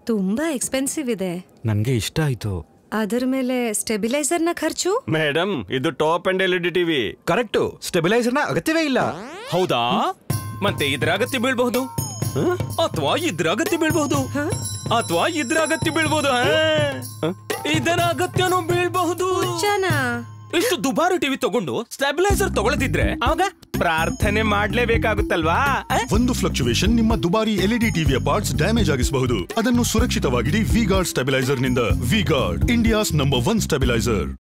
ತುಂಬಾ ಎಕ್ಸ್ಪೆನ್ಸಿವ್ ಇದೆ ನನ್ಗೆ ಇಷ್ಟ ಆಯ್ತು ಅದರ ಮೇಲೆ ಸ್ಟೆಬಿಲೈಸರ್ನ ಖರ್ಚು ಮೇಡಮ್ ಇದು top and L E D TV correct ಸ್ಟೆಬಿಲೈಸರ್ನ ಅಗತ್ಯವೇ ಇಲ್ಲ ಹೌದಾ ಮತ್ತೆ ಇದ್ರ ಅಗತ್ಯ ಬೀಳ್ಬಹುದು ಅಥವಾ ಇದ್ರ ಅಗತ್ಯ ಬೀಳ್ಬಹುದು ಅಥವಾ ಇದ್ರ ಅಗತ್ಯ ಬೀಳ್ಬಹುದು ಆ? ಇದರ ಅಗತ್ಯನೂ ಬೀಳ್ಬಹುದು ಜನ ಇಷ್ಟು ದುಬಾರಿ ಟಿವಿ ತಗೊಂಡು ಸ್ಟೆಬಿಲೈಸರ್ ತಗೊಳ್ತಿದ್ರೆ ಆಗ ಪ್ರಾರ್ಥನೆ ಮಾಡ್ಲೇಬೇಕಾಗುತ್ತಲ್ವಾ ಆ? ಒಂದು ಫ್ಲಕ್ಚುವೇಶನ್ ನಿಮ್ಮ ದುಬಾರಿ ಎಲ್ಇಡಿ ಟಿವಿಯ ಪಾರ್ಟ್ಸ್ ಡ್ಯಾಮೇಜ್ ಆಗಿಸಬಹುದು ಅದನ್ನು ಸುರಕ್ಷಿತವಾಗಿಡಿ ವಿ ಗಾರ್ಡ್ ಸ್ಟೆಬಿಲೈಸರ್ ನಿಂದ V Guard India's number one stabiliser